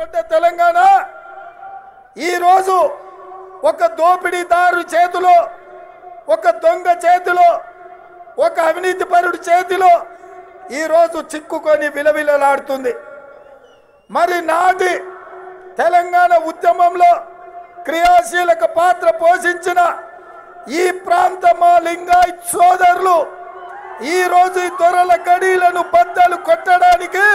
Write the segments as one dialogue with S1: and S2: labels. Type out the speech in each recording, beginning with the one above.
S1: ఏర్పడ్డ తెలంగాణ ఈరోజు ఒక దోపిడీదారు చేతిలో ఒక దొంగ చేతిలో ఒక అవినీతి పరుడి చేతిలో ఈరోజు చిక్కుకొని విలవిలలాడుతుంది మరి నాటి తెలంగాణ ఉద్యమంలో క్రియాశీలక పాత్ర పోషించిన ఈ ప్రాంత మా లింగాయత్ సోదరులు ఈ రోజు ఈ దొరల గడీలను బద్దలు కొట్టడానికి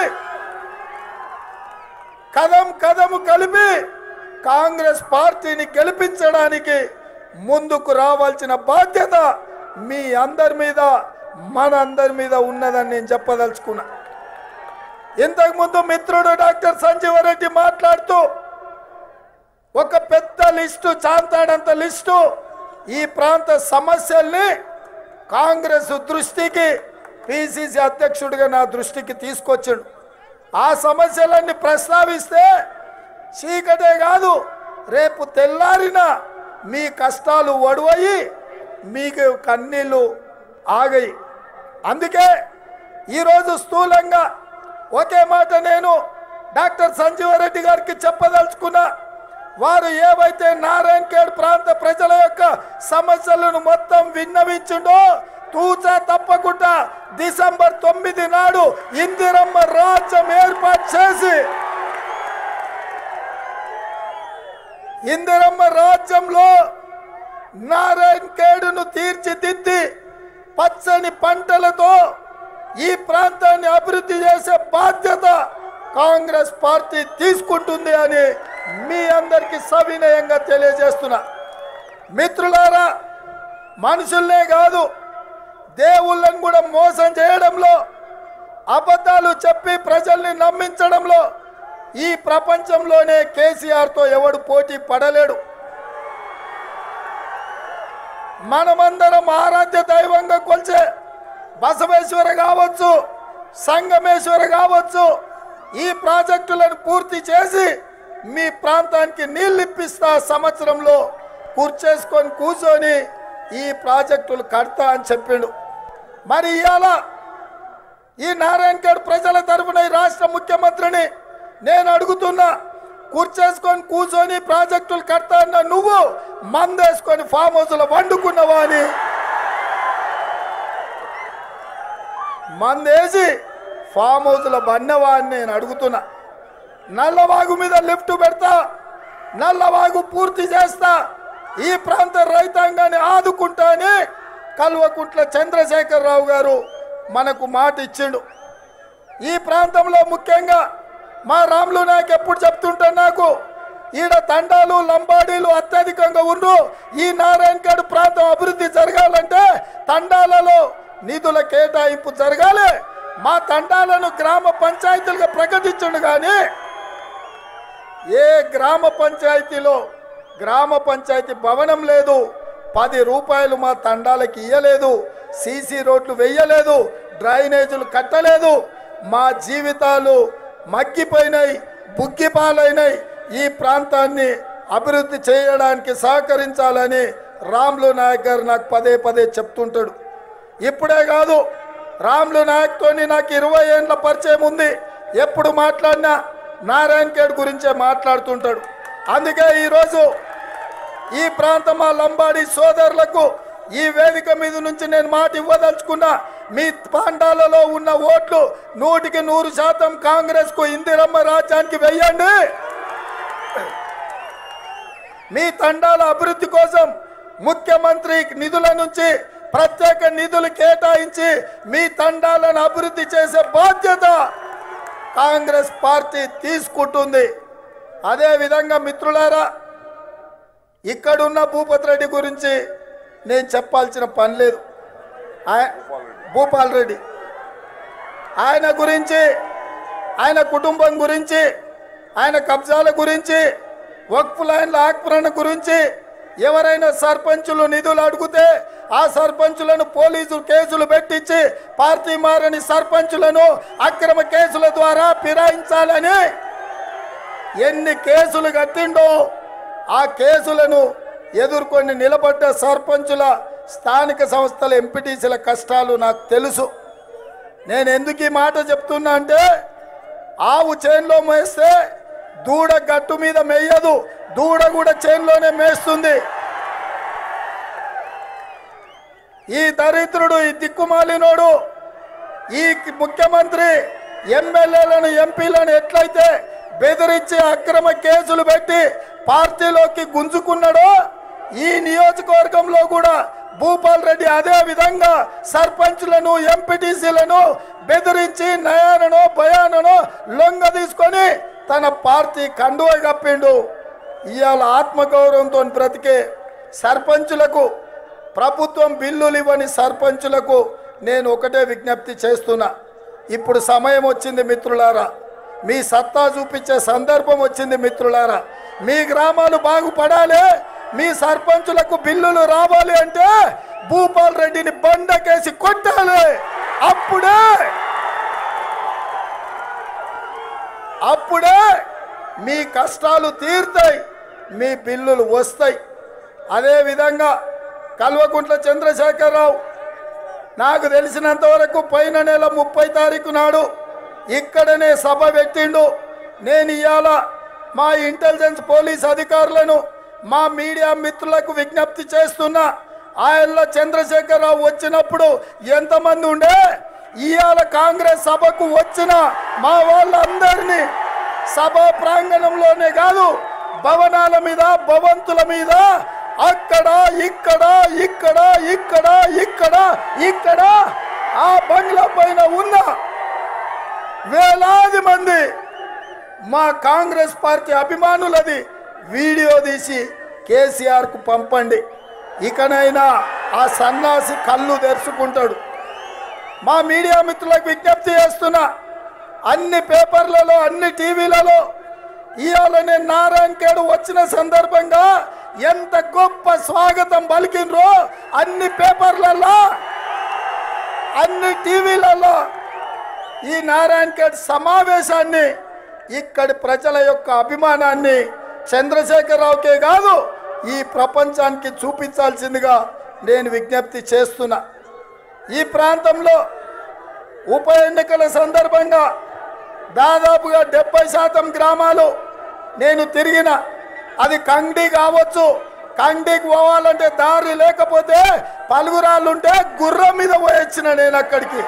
S1: కదం కదము కలిపి కాంగ్రెస్ పార్టీని గెలిపించడానికి ముందుకు రావాల్సిన బాధ్యత మీ అందరి మీద మన అందరి మీద ఉన్నదని నేను చెప్పదలుచుకున్నా ఇంతకుముందు మిత్రుడు డాక్టర్ సంజీవరెడ్డి మాట్లాడుతూ ఒక పెద్ద లిస్టు చాంతాడంత లిస్టు ఈ ప్రాంత సమస్యల్ని కాంగ్రెస్ దృష్టికి పిసిసి అధ్యక్షుడిగా నా దృష్టికి తీసుకొచ్చాడు ఆ సమస్యలన్నీ ప్రస్తావిస్తే చీకటే కాదు రేపు తెల్లారిన మీ కష్టాలు వడువయి మీకు కన్నీళ్ళు ఆగాయి అందుకే ఈరోజు స్థూలంగా ఒకే మాట నేను డాక్టర్ సంజీవరెడ్డి గారికి చెప్పదలుచుకున్నా వారు ఏవైతే నారాయణ ఖేడ్ ప్రాంత ప్రజల యొక్క సమస్యలను మొత్తం విన్నవించుండో తూచా తప్పకుండా డిసెంబర్ తొమ్మిది నాడు ఇందిరమ్మ రాజ్యం ఏర్పాటు చేసి ఇందిరమ్మ రాజ్యంలో నారాయణ ఖేడును తీర్చిదిద్ది పచ్చని పంటలతో ఈ ప్రాంతాన్ని అభివృద్ధి చేసే బాధ్యత కాంగ్రెస్ పార్టీ తీసుకుంటుంది అని మీ అందరికీ సవినయంగా తెలియజేస్తున్నా మిత్రులారా మనుషుల్నే కాదు దేవుళ్ళని కూడా మోసం చేయడంలో అబద్ధాలు చెప్పి ప్రజల్ని నమ్మించడంలో ఈ ప్రపంచంలోనే కేసీఆర్తో ఎవడు పోటీ పడలేడు మనమందరం ఆరాధ్య దైవంగా కొలిచే బసవేశ్వర కావచ్చు సంగమేశ్వర కావచ్చు ఈ ప్రాజెక్టులను పూర్తి చేసి మీ ప్రాంతానికి నీళ్ళు ఇప్పిస్తా సంవత్సరంలో కూర్చేసుకొని కూర్చొని ఈ ప్రాజెక్టులు కడతా అని చెప్పిండు మరి ఇవాళ ఈ నారాయణఖేడ్ ప్రజల తరఫున ఈ రాష్ట్ర ముఖ్యమంత్రిని నేను అడుగుతున్నా కూర్చేసుకొని కూర్చొని ప్రాజెక్టులు కడతా అన్న నువ్వు మందేసుకొని ఫామ్ హౌస్లో వండుకున్నావా అని మందేసి ఫామ్ హౌస్లో బన్నవా అని నేను అడుగుతున్నా నల్లవాగు మీద లిఫ్ట్ పెడతా నల్లవాగు పూర్తి చేస్తా ఈ ప్రాంత రైతాంగాన్ని ఆదుకుంటా అని కల్వకుంట్ల చంద్రశేఖరరావు గారు మనకు మాట ఇచ్చిండు ఈ ప్రాంతంలో ముఖ్యంగా మా రాములు నాకు ఎప్పుడు చెప్తుంటా నాకు ఈడ తండాలు లంబాడీలు అత్యధికంగా ఉండు ఈ నారాయణగఢ్ ప్రాంతం అభివృద్ధి జరగాలంటే తండాలలో నిధుల కేటాయింపు జరగాలి మా తండాలను గ్రామ పంచాయతీలుగా ప్రకటించండు కానీ ఏ గ్రామ పంచాయతీలో గ్రామ పంచాయతీ భవనం లేదు పది రూపాయలు మా తండాలకి ఇయ్యలేదు సీసీ రోడ్లు వెయ్యలేదు డ్రైనేజీలు కట్టలేదు మా జీవితాలు మగ్గిపోయినాయి బుగ్గిపాలైనాయి ఈ ప్రాంతాన్ని అభివృద్ధి చేయడానికి సహకరించాలని రామ్లు నాయక్ గారు నాకు పదే పదే చెప్తుంటాడు ఇప్పుడే కాదు రామ్లు నాయక్తోని నాకు ఇరవై ఏండ్ల పరిచయం ఉంది ఎప్పుడు మాట్లాడినా నారాయణ ఖేడ్ గురించే మాట్లాడుతుంటాడు అందుకే ఈరోజు ఈ ప్రాంతం మా లంబాడి సోదరులకు ఈ వేదిక మీద నుంచి నేను మాట ఇవ్వదలుచుకున్నా మీ పాండాలలో ఉన్న ఓట్లు నూటికి నూరు శాతం కాంగ్రెస్ కు ఇందిరమ్మ రాజ్యానికి వెయ్యండి మీ తండాల అభివృద్ధి కోసం ముఖ్యమంత్రి నిధుల నుంచి ప్రత్యేక నిధులు కేటాయించి మీ తండాలను అభివృద్ధి చేసే బాధ్యత కాంగ్రెస్ పార్టీ తీసుకుంటుంది అదే విధంగా మిత్రులారా ఇక్కడున్న భూపతి రెడ్డి గురించి నేను చెప్పాల్సిన పని లేదు ఆయ- భూపాల్ రెడ్డి ఆయన గురించి ఆయన కుటుంబం గురించి ఆయన కబ్జాల గురించి వక్ఫ్ లైన్ల ఆక్రమణ గురించి ఎవరైనా సర్పంచులు నిధులు అడిగితే ఆ సర్పంచులను పోలీసులు కేసులు పెట్టించి పార్టీ మారని సర్పంచులను అక్రమ కేసుల ద్వారా ఫిరాయించాలని ఎన్ని కేసులు కట్టిండో ఆ కేసులను ఎదుర్కొని నిలబడ్డ సర్పంచుల స్థానిక సంస్థల ఎంపీటీసీల కష్టాలు నాకు తెలుసు నేను ఎందుకు ఈ మాట చెప్తున్నా అంటే ఆవు చేన్లో మోస్తే దూడ గట్టు మీద మేయదు దూడ కూడా చేన్లోనే మేస్తుంది ఈ దరిద్రుడు ఈ దిక్కుమాలినోడు ఈ ముఖ్యమంత్రి ఎమ్మెల్యేలను ఎంపీలను ఎట్లయితే బెదిరించి అక్రమ కేసులు పెట్టి పార్టీలోకి గుంజుకున్నాడో ఈ నియోజకవర్గంలో కూడా భూపాల్ రెడ్డి అదే విధంగా సర్పంచ్లను ఎంపీటీసీలను బెదిరించి నయాననో భయాననో లొంగ తీసుకొని తన పార్టీ కండువ కప్పిండు ఇవాళ ఆత్మగౌరవంతో బ్రతికే సర్పంచులకు ప్రభుత్వం బిల్లులు ఇవ్వని సర్పంచులకు నేను ఒకటే విజ్ఞప్తి చేస్తున్నా ఇప్పుడు సమయం వచ్చింది మిత్రులారా మీ సత్తా చూపించే సందర్భం వచ్చింది మిత్రులారా మీ గ్రామాలు బాగుపడాలి మీ సర్పంచులకు బిల్లులు రావాలి అంటే భూపాల్ రెడ్డిని బండకేసి కొట్టాలి అప్పుడే అప్పుడే మీ కష్టాలు తీరుతాయి మీ బిల్లులు వస్తాయి అదేవిధంగా కల్వకుంట్ల చంద్రశేఖరరావు నాకు తెలిసినంత వరకు పోయిన నెల ముప్పై తారీఖు నాడు ఇక్కడనే సభ పెట్టిండు నేను ఇవాళ మా ఇంటెలిజెన్స్ పోలీస్ అధికారులను మా మీడియా మిత్రులకు విజ్ఞప్తి చేస్తున్నా ఆయనలో చంద్రశేఖరరావు వచ్చినప్పుడు ఎంతమంది ఉండే ఇవాళ కాంగ్రెస్ సభకు వచ్చిన మా వాళ్ళందరినీ సభా ప్రాంగణంలోనే కాదు భవనాల మీద భవంతుల మీద అక్కడ ఇక్కడ ఇక్కడ ఇక్కడ ఇక్కడ ఇక్కడ ఆ బంగ్లా పైన ఉన్న వేలాది మంది మా కాంగ్రెస్ పార్టీ అభిమానులది వీడియో తీసి కేసీఆర్కు పంపండి ఇకనైనా ఆ సన్నాసి కళ్ళు తెరుచుకుంటాడు మా మీడియా మిత్రులకు విజ్ఞప్తి చేస్తున్నా అన్ని పేపర్లలో అన్ని టీవీలలో ఇవాళ నేను నారాయణ ఖేడ్ వచ్చిన సందర్భంగా ఎంత గొప్ప స్వాగతం పలికినరో అన్ని పేపర్లలో అన్ని టీవీలలో ఈ నారాయణ ఖేడ్ సమావేశాన్ని ఇక్కడి ప్రజల యొక్క అభిమానాన్ని చంద్రశేఖరరావుకే కాదు ఈ ప్రపంచానికి చూపించాల్సిందిగా నేను విజ్ఞప్తి చేస్తున్నా ఈ ప్రాంతంలో ఉప ఎన్నికల సందర్భంగా దాదాపుగా డెబ్బై శాతం గ్రామాలు నేను తిరిగిన అది కండి కావచ్చు కండికి పోవాలంటే దారి లేకపోతే పలుగురాళ్ళు ఉంటే గుర్రం మీద పోయొచ్చిన నేను అక్కడికి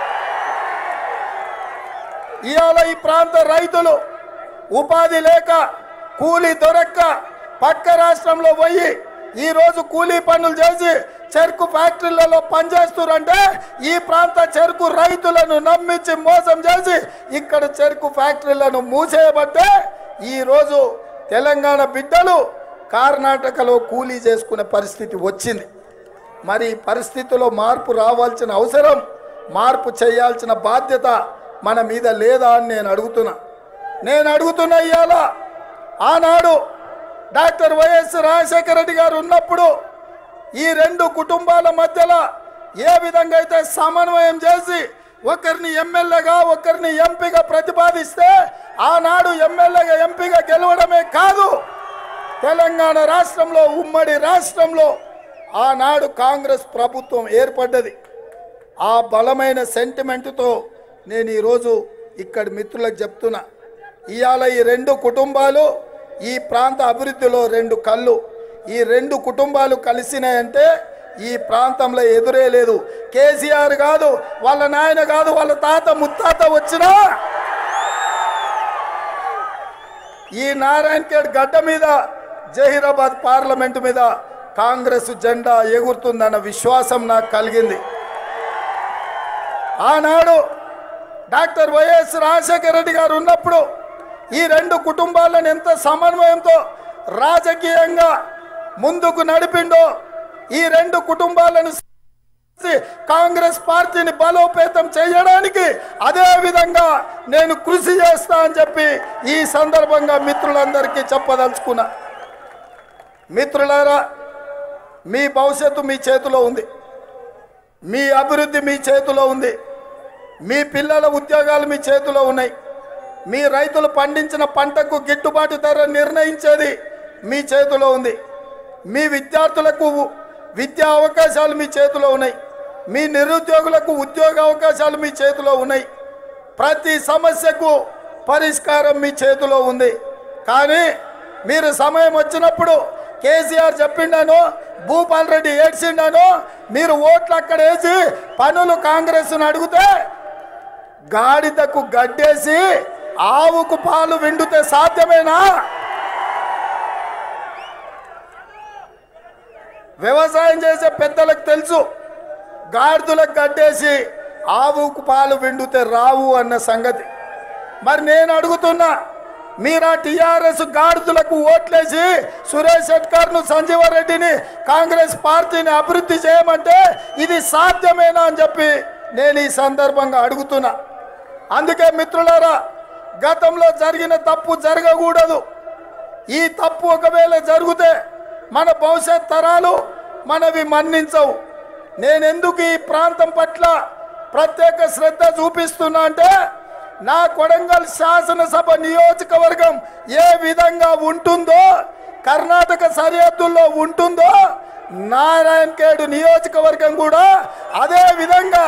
S1: ఇవాళ ఈ ప్రాంత రైతులు ఉపాధి లేక కూలీ దొరక్క పక్క రాష్ట్రంలో పోయి ఈ రోజు కూలీ పనులు చేసి చెరుకు ఫ్యాక్టరీలలో పనిచేస్తున్నారంటే ఈ ప్రాంత చెరుకు రైతులను నమ్మించి మోసం చేసి ఇక్కడ చెరుకు ఫ్యాక్టరీలను మూసేయబట్టే ఈ రోజు తెలంగాణ బిడ్డలు కర్ణాటకలో కూలీ చేసుకునే పరిస్థితి వచ్చింది మరి ఈ పరిస్థితిలో మార్పు రావాల్సిన అవసరం మార్పు చేయాల్సిన బాధ్యత మన మీద లేదా అని నేను అడుగుతున్నా నేను అడుగుతున్నా ఇవాళ ఆనాడు డాక్టర్ వైఎస్ రాజశేఖర రెడ్డి గారు ఉన్నప్పుడు ఈ రెండు కుటుంబాల మధ్యలో ఏ విధంగా అయితే సమన్వయం చేసి ఒకరిని ఎమ్మెల్యేగా ఒకరిని ఎంపీగా ప్రతిపాదిస్తే ఆనాడు ఎమ్మెల్యేగా ఎంపీగా గెలవడమే కాదు తెలంగాణ రాష్ట్రంలో ఉమ్మడి రాష్ట్రంలో ఆనాడు కాంగ్రెస్ ప్రభుత్వం ఏర్పడ్డది ఆ బలమైన సెంటిమెంటుతో నేను ఈరోజు ఇక్కడి మిత్రులకు చెప్తున్నా ఇవాళ ఈ రెండు కుటుంబాలు ఈ ప్రాంత అభివృద్ధిలో రెండు కళ్ళు ఈ రెండు కుటుంబాలు కలిసినాయంటే ఈ ప్రాంతంలో ఎదురే లేదు కేసీఆర్ కాదు వాళ్ళ నాయన కాదు వాళ్ళ తాత ముత్తాత వచ్చినా ఈ నారాయణ ఖేడ్ గడ్డ మీద జహీరాబాద్ పార్లమెంట్ మీద కాంగ్రెస్ జెండా ఎగురుతుందన్న విశ్వాసం నాకు కలిగింది ఆనాడు డాక్టర్ వైఎస్ రాజశేఖర రెడ్డి గారు ఉన్నప్పుడు ఈ రెండు కుటుంబాలను ఎంత సమన్వయంతో రాజకీయంగా ముందుకు నడిపిండో ఈ రెండు కుటుంబాలను చేసి కాంగ్రెస్ పార్టీని బలోపేతం చేయడానికి అదే విధంగా నేను కృషి చేస్తా అని చెప్పి ఈ సందర్భంగా మిత్రులందరికీ చెప్పదలుచుకున్నా మిత్రులారా మీ భవిష్యత్తు మీ చేతిలో ఉంది మీ అభివృద్ధి మీ చేతిలో ఉంది మీ పిల్లల ఉద్యోగాలు మీ చేతిలో ఉన్నాయి మీ రైతులు పండించిన పంటకు గిట్టుబాటు ధర నిర్ణయించేది మీ చేతిలో ఉంది మీ విద్యార్థులకు విద్యా అవకాశాలు మీ చేతిలో ఉన్నాయి మీ నిరుద్యోగులకు ఉద్యోగ అవకాశాలు మీ చేతిలో ఉన్నాయి ప్రతి సమస్యకు పరిష్కారం మీ చేతిలో ఉంది కానీ మీరు సమయం వచ్చినప్పుడు కేసీఆర్ చెప్పిండాను భూపాల్ రెడ్డి ఏడ్చిండాను మీరు ఓట్లు అక్కడ వేసి పనులు కాంగ్రెస్ను అడిగితే గాడిదకు గడ్డేసి ఆవుకు పాలు విండితే సాధ్యమేనా వ్యవసాయం చేసే పెద్దలకు తెలుసు గాడిదలకు గడ్డేసి ఆవుకు పాలు విండితే రావు అన్న సంగతి మరి నేను అడుగుతున్నా మీరా టిఆర్ఎస్ గాడిదలకు ఓట్లేసి సురేష్ శెట్కర్ను సంజీవరెడ్డిని కాంగ్రెస్ పార్టీని అభివృద్ధి చేయమంటే ఇది సాధ్యమేనా అని చెప్పి నేను ఈ సందర్భంగా అడుగుతున్నా అందుకే మిత్రులారా గతంలో జరిగిన తప్పు జరగకూడదు ఈ తప్పు ఒకవేళ జరిగితే మన భవిష్యత్ తరాలు మనవి మన్నించవు నేనెందుకు ఈ ప్రాంతం పట్ల ప్రత్యేక శ్రద్ధ చూపిస్తున్నా అంటే నా కొడంగల్ శాసనసభ నియోజకవర్గం ఏ విధంగా ఉంటుందో కర్ణాటక సరిహద్దుల్లో ఉంటుందో నారాయణ ఖేడ్ నియోజకవర్గం కూడా అదే విధంగా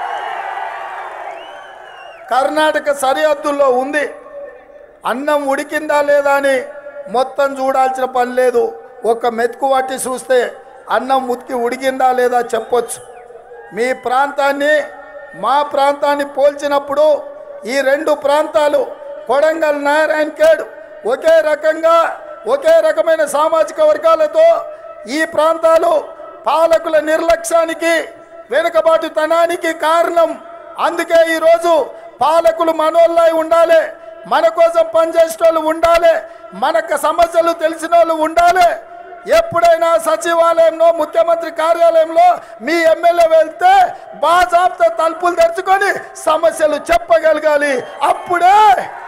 S1: కర్ణాటక సరిహద్దుల్లో ఉంది అన్నం ఉడికిందా లేదా అని మొత్తం చూడాల్సిన పని లేదు ఒక మెతుకు పట్టి చూస్తే అన్నం ఉతికి ఉడికిందా లేదా చెప్పొచ్చు మీ ప్రాంతాన్ని మా ప్రాంతాన్ని పోల్చినప్పుడు ఈ రెండు ప్రాంతాలు కొడంగల్ నారాయణ ఖేడ్ ఒకే రకంగా ఒకే రకమైన సామాజిక వర్గాలతో ఈ ప్రాంతాలు పాలకుల నిర్లక్ష్యానికి వెనుకబాటుతనానికి కారణం అందుకే ఈరోజు పాలకులు మనోళ్ళై ఉండాలి మన కోసం పనిచేసేటోళ్ళు ఉండాలి మనకు సమస్యలు తెలిసిన వాళ్ళు ఉండాలి ఎప్పుడైనా సచివాలయంలో ముఖ్యమంత్రి కార్యాలయంలో మీ ఎమ్మెల్యే వెళ్తే బాజాబ్తా తలుపులు తెరుచుకొని సమస్యలు చెప్పగలగాలి అప్పుడే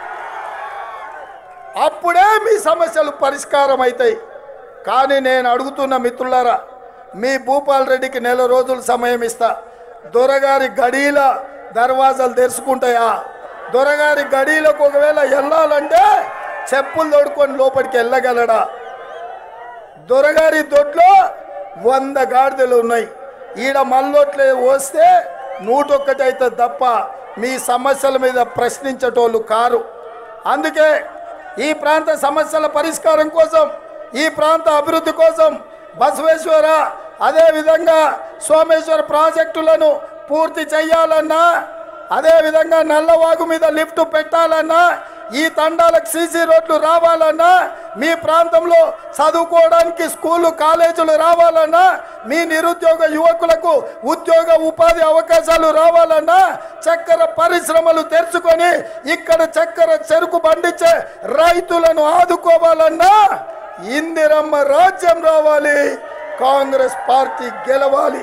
S1: అప్పుడే మీ సమస్యలు పరిష్కారం అవుతాయి కానీ నేను అడుగుతున్న మిత్రులారా మీ భూపాల్ రెడ్డికి నెల రోజులు సమయం ఇస్తా దొరగారి గడీల దర్వాజాలు తెరుచుకుంటాయా దొరగారి గడీలకు ఒకవేళ వెళ్ళాలంటే చెప్పులు తోడుకొని లోపలికి వెళ్ళగలడా దొరగారి దొడ్లో వంద గాడిదలు ఉన్నాయి ఈడ మల్లొట్లే వస్తే నూటొక్కటి అవుతుంది తప్ప మీ సమస్యల మీద ప్రశ్నించేటోళ్ళు కారు అందుకే ఈ ప్రాంత సమస్యల పరిష్కారం కోసం ఈ ప్రాంత అభివృద్ధి కోసం బసవేశ్వర అదేవిధంగా సోమేశ్వర ప్రాజెక్టులను పూర్తి చేయాలన్నా అదేవిధంగా నల్లవాగు మీద లిఫ్ట్ పెట్టాలన్నా ఈ తండాలకు సీసీ రోడ్లు రావాలన్నా మీ ప్రాంతంలో చదువుకోవడానికి స్కూళ్ళు కాలేజీలు రావాలన్నా మీ నిరుద్యోగ యువకులకు ఉద్యోగ ఉపాధి అవకాశాలు రావాలన్నా చక్కెర పరిశ్రమలు తెరుచుకొని ఇక్కడ చక్కెర చెరుకు పండించే రైతులను ఆదుకోవాలన్నా ఇందిరమ్మ రాజ్యం రావాలి కాంగ్రెస్ పార్టీ గెలవాలి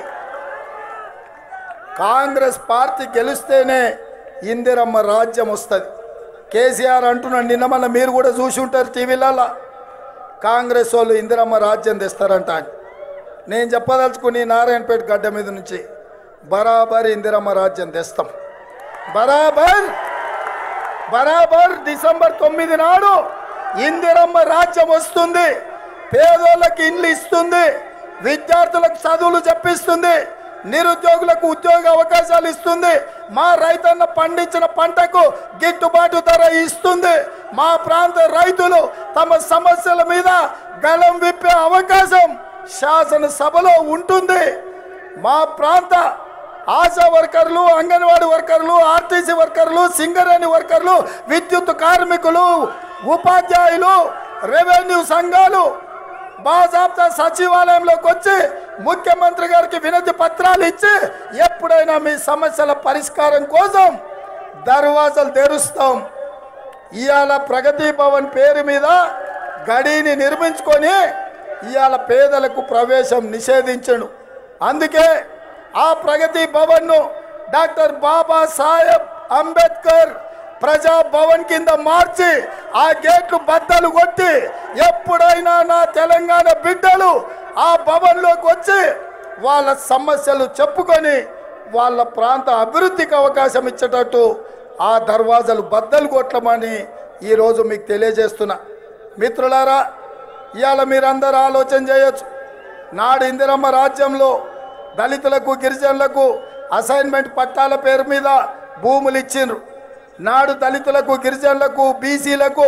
S1: కాంగ్రెస్ పార్టీ గెలిస్తేనే ఇందిరమ్మ రాజ్యం వస్తుంది కేసీఆర్ అంటున్నాడు నిన్న మన మీరు కూడా చూసి ఉంటారు టీవీలలో కాంగ్రెస్ వాళ్ళు ఇందిరమ్మ రాజ్యం తెస్తారంట అని నేను చెప్పదలుచుకుని నారాయణపేట గడ్డ మీద నుంచి బరాబర్ ఇందిరమ్మ రాజ్యం తెస్తాం బరాబర్ బరాబర్ డిసెంబర్ తొమ్మిది నాడు ఇందిరమ్మ రాజ్యం వస్తుంది పేదోళ్ళకి ఇండ్లు ఇస్తుంది విద్యార్థులకు చదువులు చెప్పిస్తుంది నిరుద్యోగులకు ఉద్యోగ అవకాశాలు ఇస్తుంది మా రైతన్న పండించిన పంటకు గిట్టుబాటు ధర ఇస్తుంది మా ప్రాంత రైతులు తమ సమస్యల మీద గలం విప్పే అవకాశం శాసనసభలో ఉంటుంది మా ప్రాంత ఆశా వర్కర్లు అంగన్వాడీ వర్కర్లు ఆర్టీసీ వర్కర్లు సింగరేణి వర్కర్లు విద్యుత్ కార్మికులు ఉపాధ్యాయులు రెవెన్యూ సంఘాలు బాజాబ్తా సచివాలయంలోకి వచ్చి ముఖ్యమంత్రి గారికి వినతి పత్రాలు ఇచ్చి ఎప్పుడైనా మీ సమస్యల పరిష్కారం కోసం దర్వాజలు తెరుస్తాం ఇవాళ ప్రగతి భవన్ పేరు మీద గడిని నిర్మించుకొని ఇవాళ పేదలకు ప్రవేశం నిషేధించడు అందుకే ఆ ప్రగతి భవన్ను డాక్టర్ బాబా సాహెబ్ అంబేద్కర్ ప్రజా భవన్ కింద మార్చి ఆ గేట్లు బద్దలు కొట్టి ఎప్పుడైనా నా తెలంగాణ బిడ్డలు ఆ భవన్లోకి వచ్చి వాళ్ళ సమస్యలు చెప్పుకొని వాళ్ళ ప్రాంత అభివృద్ధికి అవకాశం ఇచ్చేటట్టు ఆ దర్వాజలు బద్దలు కొట్టమని ఈరోజు మీకు తెలియజేస్తున్నా మిత్రులారా ఇవాళ మీరందరూ ఆలోచన చేయొచ్చు నాడు ఇందిరమ్మ రాజ్యంలో దళితులకు గిరిజనులకు అసైన్మెంట్ పట్టాల పేరు మీద భూములు ఇచ్చిండ్రు నాడు దళితులకు గిరిజనులకు బీసీలకు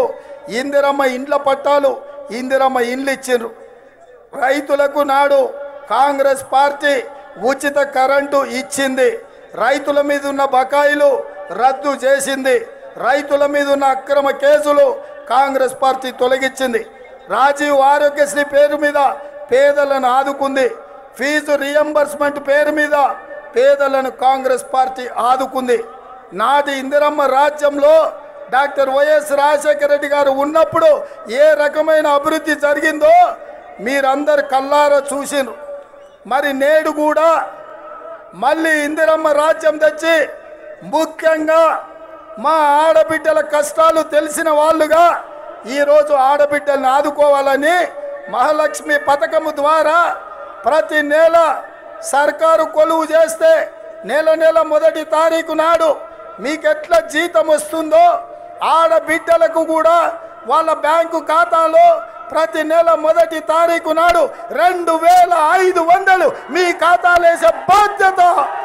S1: ఇందిరమ్మ ఇండ్ల పట్టాలు ఇందిరమ్మ ఇండ్లు ఇచ్చిండ్రు రైతులకు నాడు కాంగ్రెస్ పార్టీ ఉచిత కరెంటు ఇచ్చింది రైతుల మీద ఉన్న బకాయిలు రద్దు చేసింది రైతుల మీద ఉన్న అక్రమ కేసులు కాంగ్రెస్ పార్టీ తొలగించింది రాజీవ్ ఆరోగ్యశ్రీ పేరు మీద పేదలను ఆదుకుంది ఫీజు రియంబర్స్మెంట్ పేరు మీద పేదలను కాంగ్రెస్ పార్టీ ఆదుకుంది నాటి ఇందిరమ్మ రాజ్యంలో డాక్టర్ వైఎస్ రాజశేఖర రెడ్డి గారు ఉన్నప్పుడు ఏ రకమైన అభివృద్ధి జరిగిందో మీరందరు కల్లారా చూసిరు మరి నేడు కూడా మళ్ళీ ఇందిరమ్మ రాజ్యం తెచ్చి ముఖ్యంగా మా ఆడబిడ్డల కష్టాలు తెలిసిన వాళ్ళుగా ఈరోజు ఆడబిడ్డల్ని ఆదుకోవాలని మహాలక్ష్మి పథకము ద్వారా ప్రతి నెల సర్కారు కొలువు చేస్తే నెల నెల మొదటి తారీఖు నాడు మీకెట్లా జీతం వస్తుందో ఆడబిడ్డలకు కూడా వాళ్ళ బ్యాంకు ఖాతాలో ప్రతి నెల మొదటి తారీఖు నాడు రెండు వేల ఐదు వందలు మీ ఖాతాలో వేసే బాధ్యత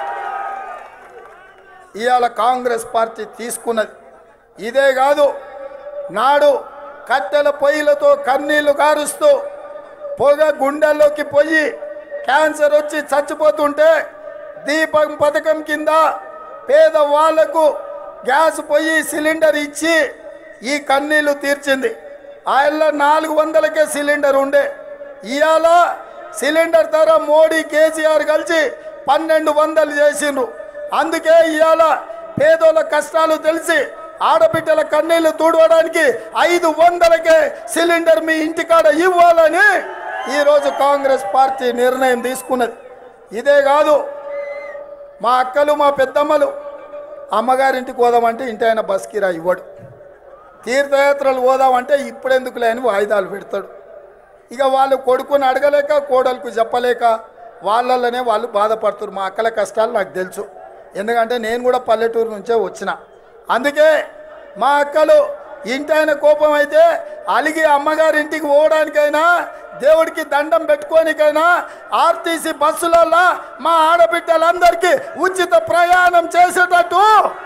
S1: ఇవాళ కాంగ్రెస్ పార్టీ తీసుకున్నది ఇదే కాదు నాడు కట్టెల పొయ్యిలతో కన్నీళ్లు కారుస్తూ పొగ గుండెల్లోకి పోయి క్యాన్సర్ వచ్చి చచ్చిపోతుంటే దీపం పథకం కింద పేదవాళ్లకు గ్యాస్ పొయ్యి సిలిండర్ ఇచ్చి ఈ కన్నీళ్లు తీర్చింది ఆయనలో నాలుగు వందలకే సిలిండర్ ఉండే ఇవాళ సిలిండర్ ధర మోడీ కేసీఆర్ కలిసి పన్నెండు వందలు చేసిండ్రు అందుకే ఇవాళ పేదోళ్ళ కష్టాలు తెలిసి ఆడబిడ్డల కన్నీళ్లు తూడవడానికి ఐదు వందలకే సిలిండర్ మీ ఇంటికాడ ఇవ్వాలని ఈరోజు కాంగ్రెస్ పార్టీ నిర్ణయం తీసుకున్నది ఇదే కాదు మా అక్కలు మా పెద్దమ్మలు అమ్మగారింటికి పోదామంటే ఇంటి ఆయన బస్ కిరా ఇవ్వడు తీర్థయాత్రలు పోదామంటే ఇప్పుడెందుకులే అని వాయిదాలు పెడతాడు ఇక వాళ్ళు కొడుకుని అడగలేక కోడలకు చెప్పలేక వాళ్ళలోనే వాళ్ళు బాధపడుతున్నారు మా అక్కల కష్టాలు నాకు తెలుసు ఎందుకంటే నేను కూడా పల్లెటూరు నుంచే వచ్చిన అందుకే మా అక్కలు ఇంటైన కోపం అయితే అలిగి అమ్మగారి ఇంటికి పోవడానికైనా దేవుడికి దండం పెట్టుకోనికైనా ఆర్టీసీ బస్సులలో మా ఆడబిడ్డలందరికీ ఉచిత ప్రయాణం చేసేటట్టు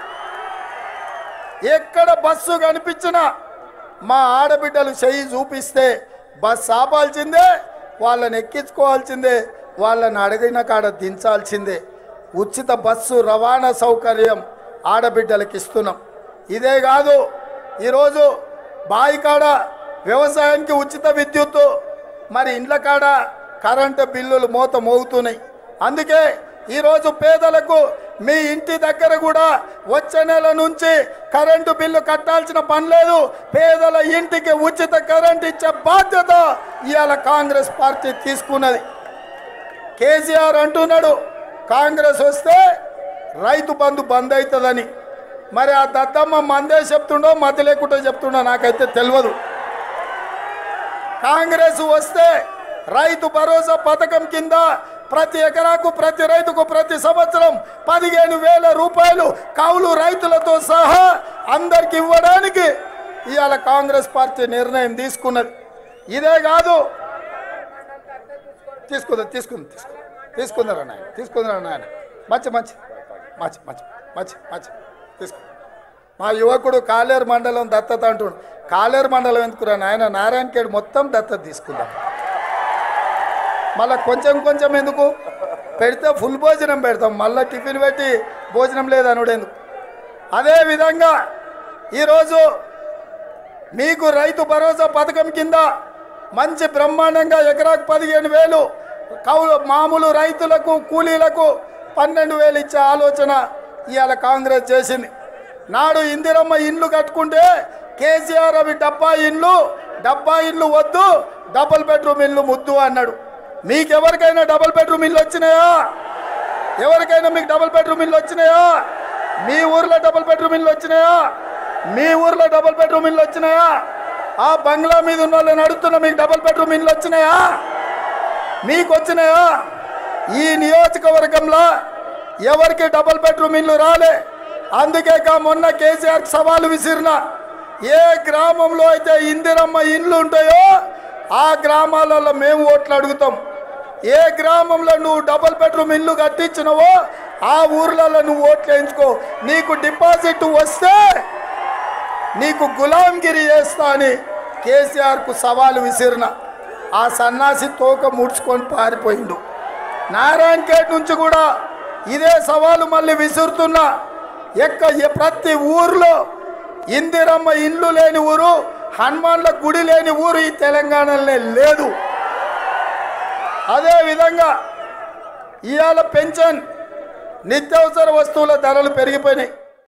S1: ఎక్కడ బస్సు కనిపించినా మా ఆడబిడ్డలు చెయ్యి చూపిస్తే బస్ ఆపాల్సిందే వాళ్ళని ఎక్కించుకోవాల్సిందే వాళ్ళని అడిగిన కాడ దించాల్సిందే ఉచిత బస్సు రవాణా సౌకర్యం ఆడబిడ్డలకు ఇస్తున్నాం ఇదే కాదు ఈరోజు బావి కాడ వ్యవసాయానికి ఉచిత విద్యుత్తు మరి ఇండ్ల కాడ కరెంటు బిల్లులు మోత మోగుతున్నాయి అందుకే ఈరోజు పేదలకు మీ ఇంటి దగ్గర కూడా వచ్చే నెల నుంచి కరెంటు బిల్లు కట్టాల్సిన పని లేదు పేదల ఇంటికి ఉచిత కరెంట్ ఇచ్చే బాధ్యత ఇవాళ కాంగ్రెస్ పార్టీ తీసుకున్నది కేసీఆర్ అంటున్నాడు కాంగ్రెస్ వస్తే రైతు బంధు బంద్ అవుతుందని మరి ఆ దద్దమ్మ మందే చెప్తుండో మతి లేకుండా చెప్తుండో నాకైతే తెలియదు కాంగ్రెస్ వస్తే రైతు భరోసా పథకం కింద ప్రతి ఎకరాకు ప్రతి రైతుకు ప్రతి సంవత్సరం పదిహేను వేల రూపాయలు కౌలు రైతులతో సహా అందరికి ఇవ్వడానికి ఇవాళ కాంగ్రెస్ పార్టీ నిర్ణయం తీసుకున్నది ఇదే కాదు తీసుకుందా తీసుకుంది తీసుకుంది తీసుకుందరా నాయన తీసుకుందరా నాయన మంచి మంచి మంచి మంచి మంచి మంచి తీసుకు మా యువకుడు కాలేరు మండలం దత్తత అంటుడు కాలేరు మండలం ఎందుకురా నాయన నారాయణఖేడ్ మొత్తం దత్తత తీసుకుందాం మళ్ళీ కొంచెం కొంచెం ఎందుకు పెడితే ఫుల్ భోజనం పెడతాం మళ్ళీ టిఫిన్ పెట్టి భోజనం లేదనుడు ఎందుకు అదేవిధంగా ఈరోజు మీకు రైతు భరోసా పథకం కింద మంచి బ్రహ్మాండంగా ఎకరాకు పదిహేను వేలు కౌలు మామూలు రైతులకు కూలీలకు పన్నెండు వేలు ఇచ్చే ఆలోచన ఇవాళ కాంగ్రెస్ చేసింది నాడు ఇందిరమ్మ ఇండ్లు కట్టుకుంటే కేసీఆర్ అవి డబ్బా ఇండ్లు డబ్బా ఇండ్లు వద్దు డబుల్ బెడ్రూమ్ ఇల్లు ముద్దు అన్నాడు మీకెవరికైనా డబుల్ బెడ్రూమ్ ఇల్లు వచ్చినాయా ఎవరికైనా మీకు డబుల్ బెడ్రూమ్ ఇల్లు వచ్చినాయా మీ ఊర్లో డబుల్ బెడ్రూమ్ ఇల్లు వచ్చినాయా మీ ఊర్లో డబుల్ బెడ్రూమ్ ఇల్లు వచ్చినాయా ఆ బంగ్లా మీద ఉన్న వాళ్ళని అడుగుతున్న మీకు డబుల్ బెడ్రూమ్ ఇల్లు వచ్చినాయా మీకు వచ్చినాయా ఈ నియోజకవర్గంలో ఎవరికి డబుల్ బెడ్రూమ్ ఇల్లు రాలే అందుకే కా మొన్న కేసీఆర్ సవాలు విసిరిన ఏ గ్రామంలో అయితే ఇందిరమ్మ ఇండ్లు ఉంటాయో ఆ గ్రామాలలో మేము ఓట్లు అడుగుతాం ఏ గ్రామంలో నువ్వు డబుల్ బెడ్రూమ్ ఇల్లు కట్టించినవో ఆ ఊర్లలో నువ్వు ఓట్లు వేయించుకో నీకు డిపాజిట్ వస్తే నీకు గులాంగిరి చేస్తా అని కేసీఆర్కు సవాలు విసిరిన ఆ సన్నాసి తోక ముడుచుకొని పారిపోయిండు నారాయణ ఖేడ్ నుంచి కూడా ఇదే సవాలు మళ్ళీ విసురుతున్నా ఎక్క ఎ- ప్రతి ఊర్లో ఇందిరమ్మ ఇల్లు లేని ఊరు హనుమాన్ల గుడి లేని ఊరు ఈ తెలంగాణలోనే లేదు అదే విధంగా ఇవాళ పెన్షన్ నిత్యావసర వస్తువుల ధరలు పెరిగిపోయినాయి